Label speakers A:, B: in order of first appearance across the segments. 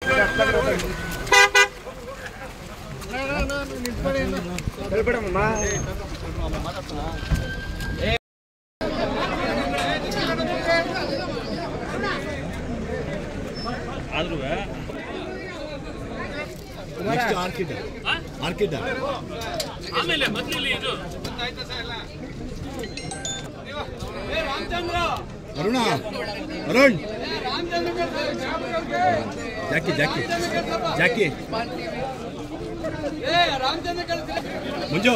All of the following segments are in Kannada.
A: ನೆಕ್ಸ್ಟ್ ಆರ್ಕಿಡ್ ಆರ್ಕಿಡ್
B: ಆಮೇಲೆ ಮೊದಲಿಲ್ಲಿ ಇದು
A: ಅರುಣ ಅರುಣ್ ಜಾಕಿ ಜಾಕಿ ಜಾಕಿ ಮಂಜು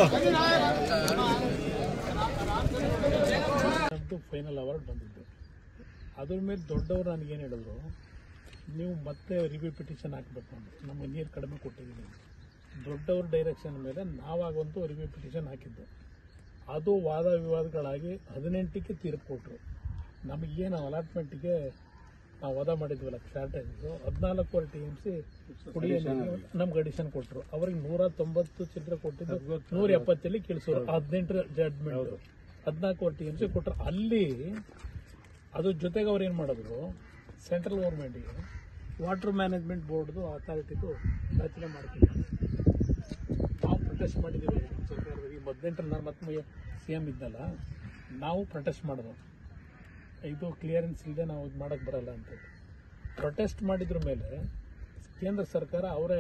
C: ಅಂತೂ ಫೈನಲ್ ಅವಾರ್ಡ್ ಬಂದಿದ್ದು ಅದ್ರ ಮೇಲೆ ದೊಡ್ಡವರು ನನಗೇನು ಹೇಳಿದ್ರು ನೀವು ಮತ್ತೆ ರಿವ್ಯೂ ಪಿಟಿಷನ್ ಹಾಕಬೇಕು ಅಂತ ನಮಗೆ ನೀರು ಕಡಿಮೆ ಕೊಟ್ಟಿದ್ದೀನಿ ದೊಡ್ಡವ್ರ ಡೈರೆಕ್ಷನ್ ಮೇಲೆ ನಾವಾಗಂತೂ ರಿವ್ಯೂ ಪಿಟಿಷನ್ ಹಾಕಿದ್ದು ಅದು ವಾದ ವಿವಾದಗಳಾಗಿ ಹದಿನೆಂಟಕ್ಕೆ ತೀರ್ಪು ಕೊಟ್ಟರು ನಮಗೇನು ಅಲಾಟ್ಮೆಂಟಿಗೆ ನಾವು ವಾದ ಮಾಡಿದ್ವಲ್ಲ ಶಾರ್ಟೇಜು ಹದಿನಾಲ್ಕೂವರೆ ಟಿ ಎಮ್ ಸಿ ಕುಡಿಯೋ ನೀರು ನಮ್ಗೆ ಅಡಿಷನ್ ಕೊಟ್ಟರು ಅವ್ರಿಗೆ ನೂರ ತೊಂಬತ್ತು ಚಿಲ್ಲರೆ ಕೊಟ್ಟಿದ್ದು ನೂರ ಎಪ್ಪತ್ತಲ್ಲಿ ಕೇಳಿಸೋರು ಹದಿನೆಂಟರ ಜಡ್ಜ್ಮೆಂಟ್ ಹದಿನಾಲ್ಕೂವರೆ ಟಿ ಎಮ್ ಸಿ ಕೊಟ್ಟರು ಅಲ್ಲಿ ಅದ್ರ ಜೊತೆಗೆ ಅವ್ರು ಏನು ಮಾಡಿದ್ರು ಸೆಂಟ್ರಲ್ ಗೌರ್ಮೆಂಟಿಗೆ ವಾಟರ್ ಮ್ಯಾನೇಜ್ಮೆಂಟ್ ಬೋರ್ಡ್ದು ಅಥಾರಿಟಿದು ರಚನೆ ಮಾಡ್ತಿದ್ದಾರೆ ನಾವು ಪ್ರೊಟೆಸ್ಟ್ ಮಾಡಿದ್ದೀವಿ ಸರ್ಕಾರದಲ್ಲಿ ಹದಿನೆಂಟರ ನಾನು ಮತ್ತೆ ಸಿ ಎಮ್ ಇದ್ದಲ್ಲ ನಾವು ಪ್ರೊಟೆಸ್ಟ್ ಮಾಡಿದ್ವು ಇದು ಕ್ಲಿಯರೆನ್ಸ್ ಇಲ್ಲದೆ ನಾವು ಇದು ಮಾಡೋಕ್ಕೆ ಬರಲ್ಲ ಅಂತ ಪ್ರೊಟೆಸ್ಟ್ ಮಾಡಿದ್ರ ಮೇಲೆ ಕೇಂದ್ರ ಸರ್ಕಾರ ಅವರೇ